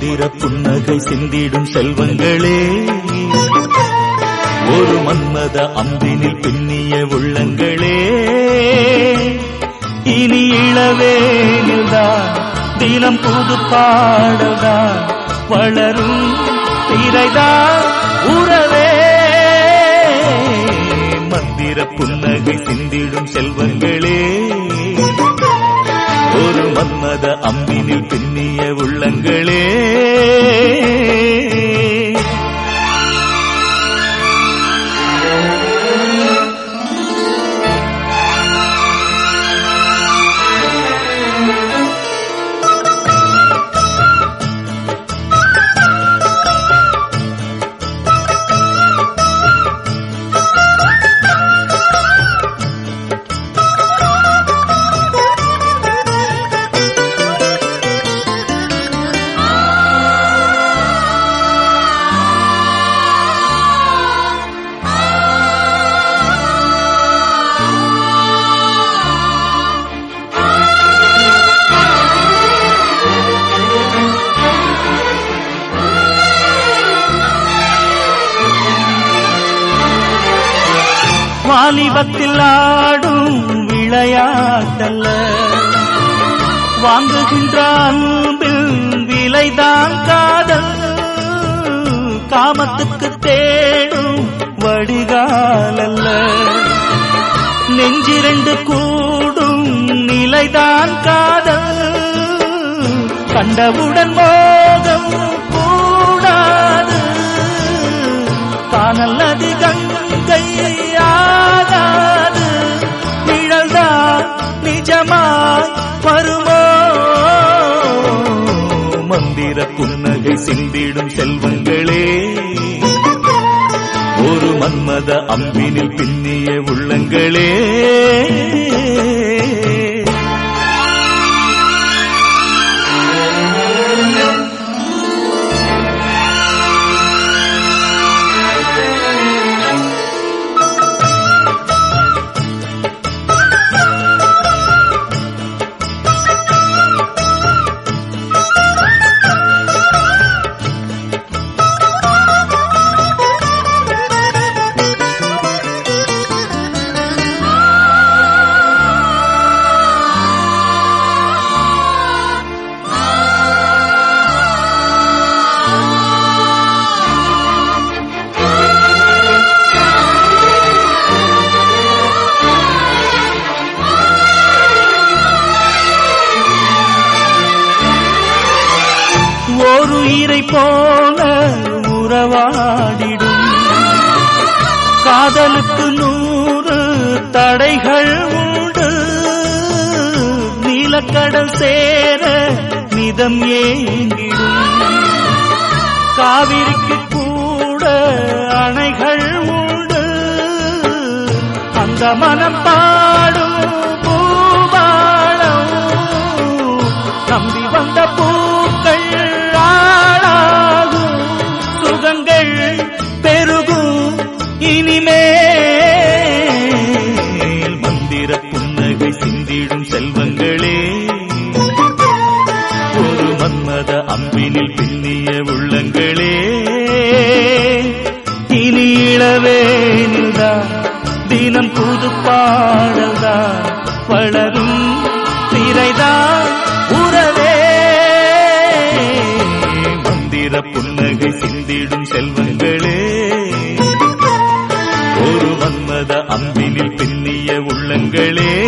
மந்திர புன்னகை சிந்திடும் செல்வங்களே ஒரு மன்மத அம்பினில் பின்னிய உள்ளங்களே இனி இளவேனில்தான் தினம் புது பாடல்தான் வளரும் திரைதான் உறவே மந்திர புன்னகை சிந்திடும் செல்வங்களே ஒரு மன்மத அம்பினில் பின்னிய உள்ளங்களே வாலிபத்தில் ஆடும் விளையாட்டல்ல வாங்குகின்ற அன்பில் விலைதான் காதல் காமத்துக்கு தேடும் வடிகாலல்ல நெஞ்சிரண்டு கூடும் நிலைதான் காதல் கண்டவுடன் மோகம் கூடாது காணல் நதி கங்கை ஆகாது நிழல்தான் நிஜமாய் வருமோ மந்திர புன்னகை சிந்திடும் செல்வங்களே ஒரு மன்மத அம்பினில் பின்னிய உள்ளங்களே ஒரு உயிரை போல உறவாடிடும் காதலுக்கு நூறு தடைகள் உண்டு நீலக்கடல் சேர மிதம் ஏங்கிடும் காவிரிக்கு கூட அணைகள் உண்டு அந்த மனம் பாடும் பூபாலம் நம்பி வந்த பூக்கள் ஆளாகும் சுகங்கள் பெருகும் இனிமேல் மந்திர புன்னகை சிந்திடும் செல்வங்களே ஒரு மன்மத அம்பினில் பின்னிய உள்ளங்களே இனி இளவேனில்தான் தினம் புது பாடல்தான் வளரும் திரைதான் உறவே மந்திர புன்னகை சிந்திடும் செல்வங்களே ஒரு மன்மத அம்பினில் பின்னிய உள்ளங்களே